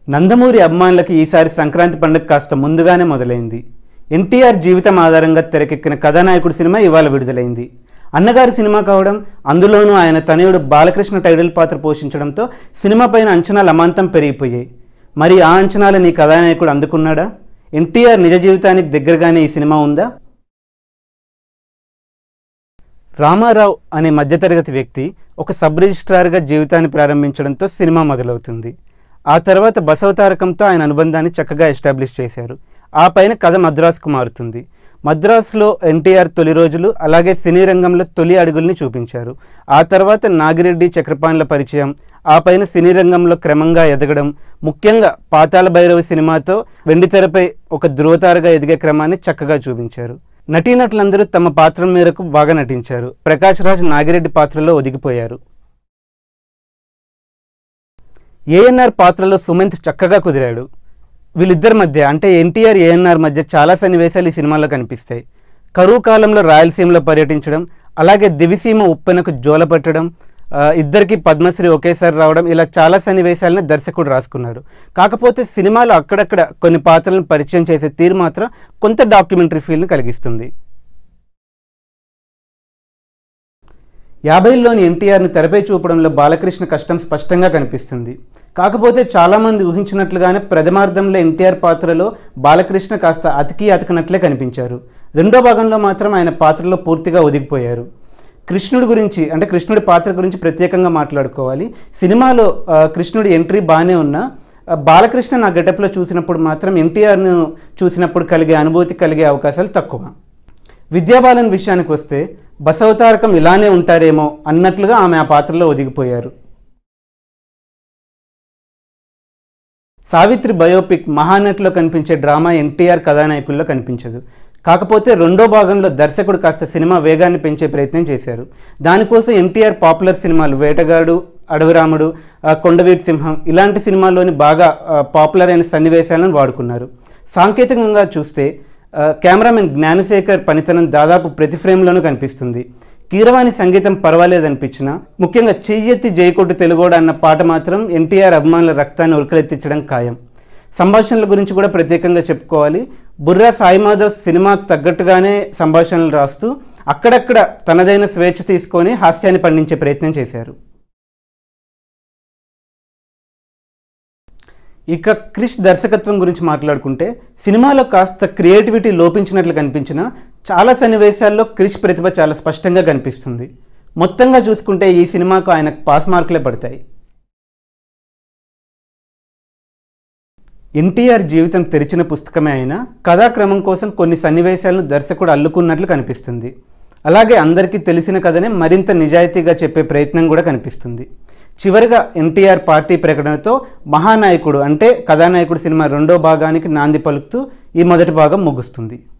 నందమూరి అభిమానులకి ఈసారి సంక్రాంతి పండుగ కాస్త ముందుగానే మొదలైంది ఎన్టీఆర్ జీవితం ఆధారంగా తెరకెక్కిన కథానాయకుడు సినిమా ఇవాళ విడుదలైంది అన్నగారి సినిమా కావడం అందులోనూ ఆయన తనయుడు బాలకృష్ణ టైటిల్ పాత్ర పోషించడంతో సినిమా పైన అంచనాలు అమాంతం పెరిగిపోయాయి మరి ఆ అంచనాలను ఈ కథానాయకుడు అందుకున్నాడా ఎన్టీఆర్ నిజ జీవితానికి దగ్గరగానే ఈ సినిమా ఉందా రామారావు అనే మధ్యతరగతి వ్యక్తి ఒక సబ్ రిజిస్ట్రార్గా జీవితాన్ని ప్రారంభించడంతో సినిమా మొదలవుతుంది ఆ తర్వాత బసవతారకంతో ఆయన అనుబంధాన్ని చక్కగా ఎస్టాబ్లిష్ చేశారు ఆ పైన కథ మద్రాసుకు మారుతుంది మద్రాసులో ఎన్టీఆర్ తొలి రోజులు అలాగే సినీ రంగంలో తొలి అడుగుల్ని చూపించారు ఆ తర్వాత నాగిరెడ్డి చక్రపాణిల పరిచయం ఆ పైన సినీ రంగంలో క్రమంగా ఎదగడం ముఖ్యంగా పాతాళ భైరవి సినిమాతో వెండితెరపై ఒక ధృవతారగా ఎదిగే క్రమాన్ని చక్కగా చూపించారు నటీనటులందరూ తమ పాత్ర మేరకు బాగా నటించారు ప్రకాష్ రాజ్ నాగిరెడ్డి పాత్రలో ఒదిగిపోయారు ఏఎన్ఆర్ పాత్రలో సుమంత్ చక్కగా కుదిరాడు వీళ్ళిద్దరి మధ్య అంటే ఎన్టీఆర్ ఏఎన్ఆర్ మధ్య చాలా సన్నివేశాలు ఈ సినిమాలో కనిపిస్తాయి కరువు కాలంలో రాయలసీమలో పర్యటించడం అలాగే దివిసీమ ఉప్పెనకు జోల పెట్టడం ఆ, ఇద్దరికి పద్మశ్రీ ఒకేసారి రావడం ఇలా చాలా సన్నివేశాలను దర్శకుడు రాసుకున్నాడు కాకపోతే సినిమాలో అక్కడక్కడ కొన్ని పాత్రలను పరిచయం చేసే తీరు మాత్రం కొంత డాక్యుమెంటరీ ఫీల్ని కలిగిస్తుంది యాభైల్లోని ఎన్టీఆర్ని తెరపై చూపడంలో బాలకృష్ణ కష్టం స్పష్టంగా కనిపిస్తుంది కాకపోతే చాలామంది ఊహించినట్లుగానే ప్రథమార్థంలో ఎన్టీఆర్ పాత్రలో బాలకృష్ణ కాస్త అతికి అతకనట్లే కనిపించారు రెండో భాగంలో మాత్రం ఆయన పాత్రలో పూర్తిగా ఒదిగిపోయారు కృష్ణుడి గురించి అంటే కృష్ణుడి పాత్ర గురించి ప్రత్యేకంగా మాట్లాడుకోవాలి సినిమాలో ఆ, కృష్ణుడి ఎంట్రీ బాగానే ఉన్నా ఆ, బాలకృష్ణ నా గెటప్లో చూసినప్పుడు మాత్రం ఎన్టీఆర్ను చూసినప్పుడు కలిగే అనుభూతి కలిగే అవకాశాలు తక్కువ విద్యాబాలన్ విషయానికి వస్తే బసవతారకం ఇలానే ఉంటారేమో అన్నట్లుగా ఆమె ఆ పాత్రలో ఒదిగిపోయారు సావిత్రి బయోపిక్ మహానటిలో కనిపించే డ్రామా ఎన్టీఆర్ కథానాయకుల్లో కనిపించదు కాకపోతే రెండో భాగంలో దర్శకుడు కాస్త సినిమా వేగాన్ని పెంచే ప్రయత్నం చేశారు దానికోసం ఎన్టీఆర్ పాపులర్ సినిమాలు వేటగాడు అడవిరాముడు ఆ, కొండవీటి సింహం ఇలాంటి సినిమాల్లోని బాగా ఆ, పాపులర్ అయిన సన్నివేశాలను వాడుకున్నారు సాంకేతికంగా చూస్తే ఆ, కెమెరామెన్ జ్ఞానశేఖర్ పనితనం దాదాపు ప్రతి ఫ్రేమ్లోనూ కనిపిస్తుంది కీరవాణి సంగీతం పర్వాలేదనిపించినా ముఖ్యంగా చెయ్యెత్తి జయకొట్టు తెలుగోడ అన్న పాట మాత్రం ఎన్టీఆర్ అభిమానుల రక్తాన్ని ఉరకలెత్తించడం ఖాయం సంభాషణల గురించి కూడా ప్రత్యేకంగా చెప్పుకోవాలి బుర్రా సాయిమాధవ్ సినిమాకు తగ్గట్టుగానే సంభాషణలు రాస్తూ అక్కడక్కడ తనదైన స్వేచ్ఛ తీసుకొని హాస్యాన్ని పండించే ప్రయత్నం చేశారు ఇక క్రిష్ దర్శకత్వం గురించి మాట్లాడుకుంటే సినిమాలో కాస్త క్రియేటివిటీ లోపించినట్లు కనిపించినా చాలా సన్నివేశాల్లో క్రిష్ ప్రతిభ చాలా స్పష్టంగా కనిపిస్తుంది మొత్తంగా చూసుకుంటే ఈ సినిమాకు ఆయన పాస్ మార్కులే పడతాయి ఎన్టీఆర్ జీవితం తెరిచిన పుస్తకమే అయినా కథాక్రమం కోసం కొన్ని సన్నివేశాలను దర్శకుడు అల్లుకున్నట్లు కనిపిస్తుంది అలాగే అందరికీ తెలిసిన కథనే మరింత నిజాయితీగా చెప్పే ప్రయత్నం కూడా కనిపిస్తుంది చివరిగా ఎన్టీఆర్ పార్టీ ప్రకటనతో మహానాయకుడు అంటే కథానాయకుడు సినిమా రెండో భాగానికి నాంది పలుకుతూ ఈ మొదటి భాగం ముగుస్తుంది